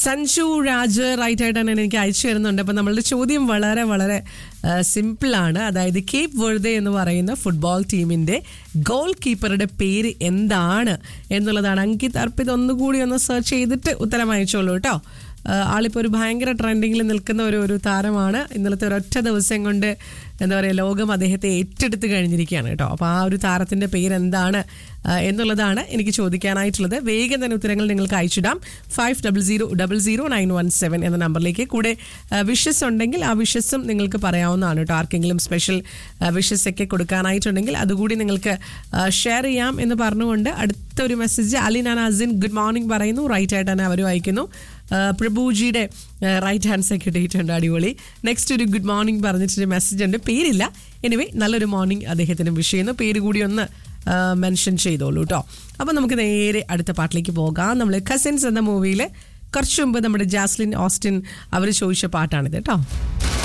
Sanju Raj right ആയിട്ടാണ് എനിക്ക് അയച്ചു തരുന്നുണ്ട് അപ്പം നമ്മളുടെ ചോദ്യം വളരെ വളരെ സിമ്പിളാണ് അതായത് കേപ്പ് വെറുതെ എന്ന് പറയുന്ന ഫുട്ബോൾ ടീമിന്റെ ഗോൾ കീപ്പറുടെ പേര് എന്താണ് എന്നുള്ളതാണ് അങ്കിത് അർപ്പിത് ഒന്നുകൂടി ഒന്ന് സെർച്ച് ചെയ്തിട്ട് ഉത്തരം അയച്ചോളൂ കേട്ടോ ആളിപ്പോൾ ഒരു ഭയങ്കര ട്രെൻഡിങ്ങിൽ നിൽക്കുന്ന ഒരു ഒരു താരമാണ് ഇന്നലത്തെ ഒരൊറ്റ ദിവസം കൊണ്ട് എന്താ പറയുക ലോകം അദ്ദേഹത്തെ ഏറ്റെടുത്ത് കഴിഞ്ഞിരിക്കുകയാണ് കേട്ടോ അപ്പോൾ ആ ഒരു താരത്തിൻ്റെ പേരെന്താണ് ആ, എന്നുള്ളതാണ് എനിക്ക് ചോദിക്കാനായിട്ടുള്ളത് വേഗം തന്നെ ഉത്തരങ്ങൾ നിങ്ങൾക്ക് അയച്ചിടാം five double zero double zero nine one seven എന്ന നമ്പറിലേക്ക് കൂടെ വിഷസ് ഉണ്ടെങ്കിൽ ആ വിഷസും നിങ്ങൾക്ക് പറയാവുന്നതാണ് കേട്ടോ ആർക്കെങ്കിലും സ്പെഷ്യൽ വിഷസ് ഒക്കെ കൊടുക്കാനായിട്ടുണ്ടെങ്കിൽ അതുകൂടി നിങ്ങൾക്ക് ഷെയർ ചെയ്യാം എന്ന് പറഞ്ഞുകൊണ്ട് അടുത്ത ഒരു message Alina Nasin good morning പറയുന്നു റൈറ്റ് ആയിട്ട് തന്നെ അവരും അയക്കുന്നു ആ, പ്രഭുജിയുടെ റൈറ്റ് ഹാൻഡ് സെക്രട്ടറി ഉണ്ട് അടിപൊളി നെക്സ്റ്റ് ഒരു ഗുഡ് മോർണിംഗ് പറഞ്ഞിട്ടൊരു മെസ്സേജ് ഉണ്ട് പേരില്ല എനിവേ നല്ലൊരു മോർണിംഗ് അദ്ദേഹത്തിന് വിഷ് ചെയ്യുന്നു പേര് കൂടി ഒന്ന് മെൻഷൻ ചെയ്തോളൂ കേട്ടോ അപ്പോൾ നമുക്ക് നേരെ അടുത്ത പാട്ടിലേക്ക് പോകാം നമ്മൾ കസിൻസ് എന്ന മൂവിയിൽ കുറച്ച് മുമ്പ് നമ്മുടെ ജാസ്ലിൻ ഓസ്റ്റിൻ അവർ ചോദിച്ച പാട്ടാണിത് കേട്ടോ